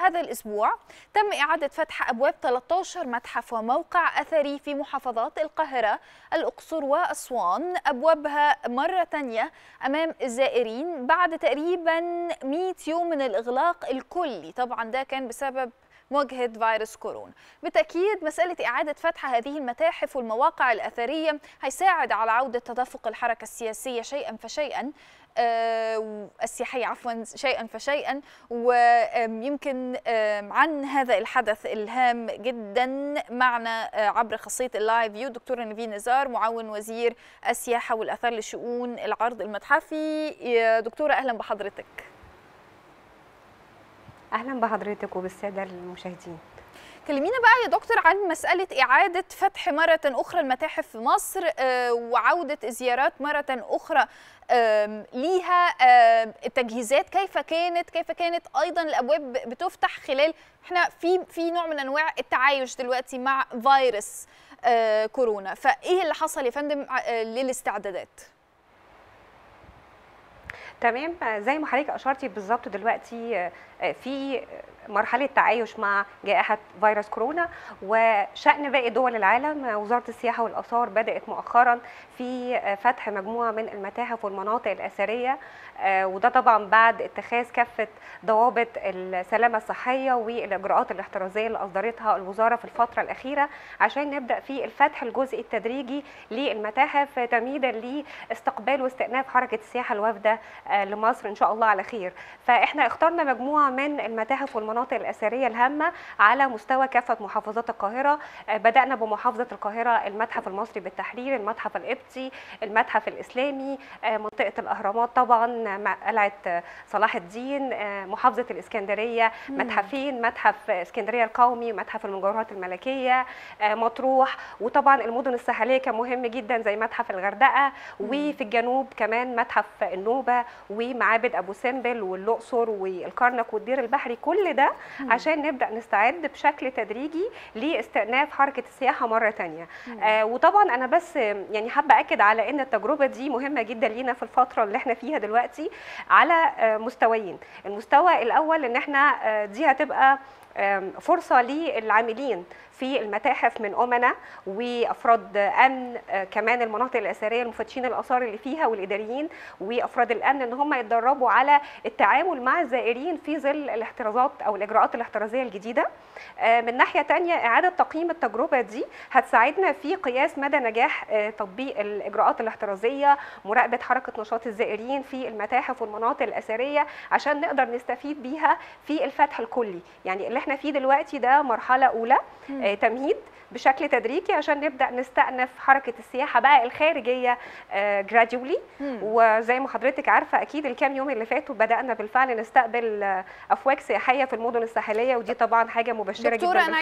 هذا الأسبوع تم إعادة فتح أبواب 13 متحف وموقع أثري في محافظات القاهرة الأقصر وأسوان أبوابها مرة تانية أمام الزائرين بعد تقريبا 100 يوم من الإغلاق الكلي طبعا ده كان بسبب مواجهة فيروس كورونا بالتأكيد مسألة إعادة فتح هذه المتاحف والمواقع الأثرية هيساعد على عودة تدفق الحركة السياسية شيئا فشيئا آه السياحية عفوا شيئا فشيئا ويمكن عن هذا الحدث الهام جدا معنا عبر خاصية اللايف فيو دكتورة نيفين نزار معاون وزير السياحة والأثار لشؤون العرض المتحفي يا دكتورة أهلا بحضرتك اهلا بحضرتك وبالساده المشاهدين كلمينا بقى يا دكتور عن مسألة إعادة فتح مرة أخرى المتاحف في مصر وعودة الزيارات مرة أخرى ليها التجهيزات كيف كانت كيف كانت أيضا الأبواب بتفتح خلال احنا في في نوع من أنواع التعايش دلوقتي مع فيروس كورونا فإيه اللي حصل يا فندم للاستعدادات؟ تمام زي ما حضرتك اشرتي بالظبط دلوقتي في مرحله تعايش مع جائحه فيروس كورونا وشان باقي دول العالم وزاره السياحه والاثار بدات مؤخرا في فتح مجموعه من المتاحف والمناطق الاثريه وده طبعا بعد اتخاذ كافه ضوابط السلامه الصحيه والاجراءات الاحترازيه اللي اصدرتها الوزاره في الفتره الاخيره عشان نبدا في الفتح الجزئي التدريجي للمتاحف تمهيدا لاستقبال واستئناف حركه السياحه الوافده لمصر ان شاء الله على خير فاحنا اخترنا مجموعه من المتاحف والمناطق الاثريه الهامه على مستوى كافه محافظات القاهره بدانا بمحافظه القاهره المتحف المصري بالتحرير المتحف القبطي المتحف الاسلامي منطقه الاهرامات طبعا قلعه صلاح الدين محافظه الاسكندريه متحفين متحف اسكندريه القومي متحف المجوهرات الملكيه مطروح وطبعا المدن الساحليه كان مهم جدا زي متحف الغردقه وفي الجنوب كمان متحف النوبه ومعابد ابو سمبل والاقصر والكرنك والدير البحري كل ده مم. عشان نبدا نستعد بشكل تدريجي لاستئناف حركه السياحه مره ثانيه آه وطبعا انا بس يعني حابه اكد على ان التجربه دي مهمه جدا لينا في الفتره اللي احنا فيها دلوقتي على آه مستويين المستوى الاول ان احنا آه دي هتبقى فرصة للعاملين في المتاحف من أمنا وأفراد أمن كمان المناطق الأثرية المفتشين الآثار اللي فيها والإداريين وأفراد الأمن إن هم يتدربوا على التعامل مع الزائرين في ظل الاحترازات أو الإجراءات الاحترازية الجديدة من ناحية تانية إعادة تقييم التجربة دي هتساعدنا في قياس مدى نجاح تطبيق الإجراءات الاحترازية مراقبة حركة نشاط الزائرين في المتاحف والمناطق الأثرية عشان نقدر نستفيد بيها في الفتح الكلي يعني اللي احنا فيه دلوقتي ده مرحله اولى آه تمهيد بشكل تدريجي عشان نبدا نستأنف حركه السياحه بقى الخارجيه جراديولي آه وزي ما حضرتك عارفه اكيد الكام يوم اللي فاتوا بدانا بالفعل نستقبل افواج سياحيه في المدن الساحليه ودي طبعا حاجه مبشره جدا